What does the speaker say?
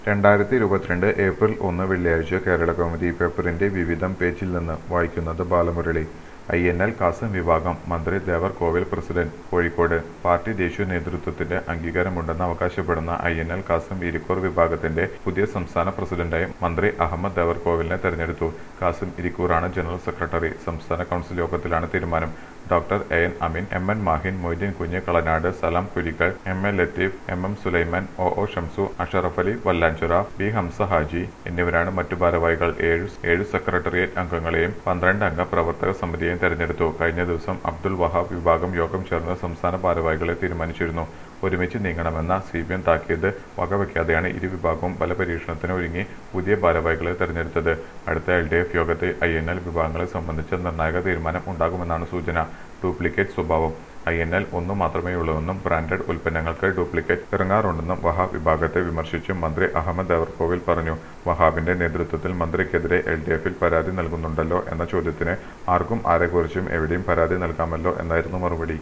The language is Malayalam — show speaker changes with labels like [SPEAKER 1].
[SPEAKER 1] രണ്ടായിരത്തി ഇരുപത്തിരണ്ട് ഏപ്രിൽ ഒന്ന് വെള്ളിയാഴ്ച കേരള കൗമുദി പേപ്പറിന്റെ വിവിധം പേജിൽ നിന്ന് വായിക്കുന്നത് Balamurali I N L Kasim വിഭാഗം മന്ത്രി ദേവർകോവിൽ പ്രസിഡന്റ് കോഴിക്കോട് പാർട്ടി ദേശീയ നേതൃത്വത്തിന്റെ അംഗീകാരമുണ്ടെന്ന് അവകാശപ്പെടുന്ന I N L Kasim Irikkur വിഭാഗത്തിന്റെ പുതിയ സംസ്ഥാന പ്രസിഡന്റായി മന്ത്രി അഹമ്മദ് ദേവർകോവിലിനെ തെരഞ്ഞെടുത്തു കാസിം ഇരിക്കൂറാണ് ജനറൽ സെക്രട്ടറി സംസ്ഥാന കൗൺസിൽ യോഗത്തിലാണ് തീരുമാനം doctor A N Ameen M N Mahin Moideen Kunju Kalanad Salam Kurikkal M A Latheef M M Sulaiman O O Shamsu Ashraf Ali Vallanchira B Hamza Haji എന്നിവരാണ് മറ്റു ഭാരവാഹികൾ ഏഴ് ഏഴ് സെക്രട്ടേറിയറ്റ് അംഗങ്ങളെയും പന്ത്രണ്ട് അംഗ പ്രവർത്തക സമിതിയെയും തെരഞ്ഞെടുത്തു കഴിഞ്ഞ ദിവസം അബ്ദുൽ വഹാബ് വിഭാഗം യോഗം ചേർന്ന് സംസ്ഥാന ഭാരവാഹികളെ തീരുമാനിച്ചിരുന്നു ഒരുമിച്ച് നീങ്ങണമെന്ന സി ബി എം താക്കീത് വകവയ്ക്കാതെയാണ് ഇരു വിഭാഗവും ബലപരീക്ഷണത്തിന് ഒരുങ്ങി പുതിയ ഭാരവാഹികളെ തെരഞ്ഞെടുത്തത് അടുത്ത എൽ ഡി എഫ് യോഗത്തിൽ ഐ എൻ എൽ വിഭാഗങ്ങളെ സംബന്ധിച്ച നിർണായക തീരുമാനം ഉണ്ടാകുമെന്നാണ് സൂചന ഡ്യൂപ്ലിക്കേറ്റ് സ്വഭാവം ഐ എൻ എൽ ഒന്നു മാത്രമേ ഉള്ളൂവെന്നും ബ്രാൻഡഡ് ഉൽപ്പന്നങ്ങൾക്ക് ഡ്യൂപ്ലിക്കേറ്റ് ഇറങ്ങാറുണ്ടെന്നും വഹാബ് വിഭാഗത്തെ വിമർശിച്ച് മന്ത്രി അഹമ്മദ് ദേവർകോവിൽ പറഞ്ഞു വഹാബിന്റെ നേതൃത്വത്തിൽ മന്ത്രിക്കെതിരെ എൽ ഡി എഫിൽ പരാതി നൽകുന്നുണ്ടല്ലോ എന്ന ചോദ്യത്തിന് ആർക്കും ആരെക്കുറിച്ചും എവിടെയും പരാതി നൽകാമല്ലോ എന്നായിരുന്നു മറുപടി